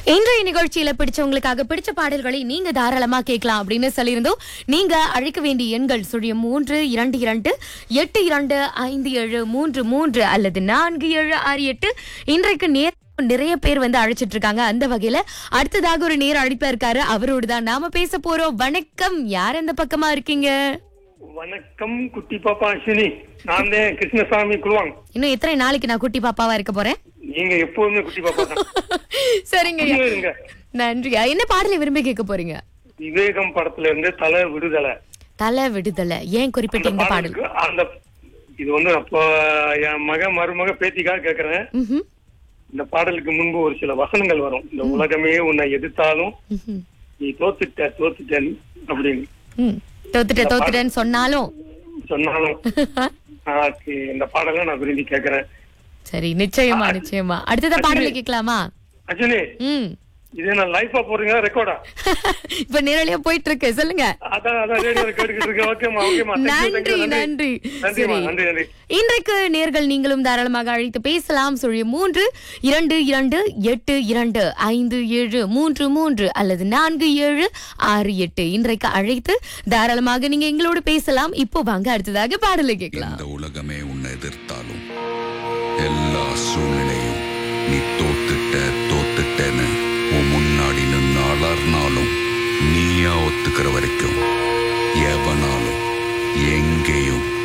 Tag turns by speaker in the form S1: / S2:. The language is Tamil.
S1: இன்றைய நிகழ்ச்சியில பிடிச்சவங்களுக்காக பிடிச்ச பாடல்களை நீங்க தாராளமா கேட்கலாம் அப்படின்னு சொல்லியிருந்தோம் நீங்க அழைக்க வேண்டிய எண்கள் சுழியம் மூன்று இரண்டு இரண்டு எட்டு இரண்டு ஐந்து ஏழு மூன்று மூன்று அல்லது நான்கு ஏழு ஆறு எட்டு இன்றைக்கு நேர் நிறைய பேர் வந்து அழைச்சிட்டு இருக்காங்க அந்த வகையில அடுத்ததாக ஒரு நேர் அழைப்பா இருக்காரு அவரோடு தான் நாம பேச போறோம் வணக்கம் யார் அந்த பக்கமா இருக்கீங்க
S2: வணக்கம் குட்டி பாப்பா அஸ்வினி நான் தான் கிருஷ்ணசாமி குழுவாங்
S1: இன்னும் எத்தனை நாளைக்கு நான் குட்டி பாப்பாவா இருக்க போறேன்
S2: நீங்க எப்போதுமே குட்டி பாப்பா தான்
S1: சரிங்க
S2: அப்படியே இருங்க
S1: நன்றியா என்ன பாடலை விரும்பி கேட்க போறீங்க
S2: விவேகம் படத்துல இருந்து தலை விடுதலை
S1: தலை விடுதலை ஏன் குறிப்பிட்ட
S2: அந்த
S1: இந்த பாடல்
S2: பாடலுக்கு அந்த இது வந்து அப்போ என் மக மருமக பேத்திக்காக கேக்குறேன்
S1: ம்ஹும்.
S2: இந்த பாடலுக்கு முன்பு ஒரு சில வசனங்கள் வரும் இந்த உலகமே உன்னை எதிர்த்தாலும்
S1: ம்ஹும்.
S2: நீ தோத்துட்ட தோத்துட்டேன் அப்படின்னு
S1: ம். தோத்துட்ட தோத்துட்டேன்னு சொன்னாலும்
S2: சொன்னாலும் எனக்கு இந்த பாடலை நான் விரும்பி கேக்குறேன்
S1: சரி நிச்சயமா நிச்சயமா அடுத்தத பாடல கேட்கலாமா
S2: அஸ்வினி
S1: ம்
S2: இது நான் லைஃபா போடுறீங்க ரெக்கார்டா
S1: இப்ப நேரலையா போயிட்டு இருக்கு சொல்லுங்க
S2: அதான் அதான் ரேடியோ கேட்டுக்கிட்டு இருக்கேன் ஓகேமா ஓகேமா
S1: நன்றி நன்றி
S2: நன்றிமா
S1: சரி
S2: நன்றி நன்றி
S1: இன்றைக்கு நேர்கள் நீங்களும் தாராளமாக அழைத்து பேசலாம் சுழிய மூன்று இரண்டு இரண்டு எட்டு இரண்டு ஐந்து ஏழு மூன்று மூன்று அல்லது நான்கு ஏழு ஆறு எட்டு இன்றைக்கு அழைத்து தாராளமாக நீங்க எங்களோடு பேசலாம் இப்போ வாங்க அடுத்ததாக பாடலை கேட்கலாம்
S3: இந்த உலகமே உன்னை எதிர்த்தாலும் எல்லா சூழ்நிலையும் நீ தோத்துட்ட தோத்துட்டேன்னு உன் முன்னாடி நின்று அலர்னாலும் நீயா ஒத்துக்கிற வரைக்கும் எவனாலும் எங்கேயும்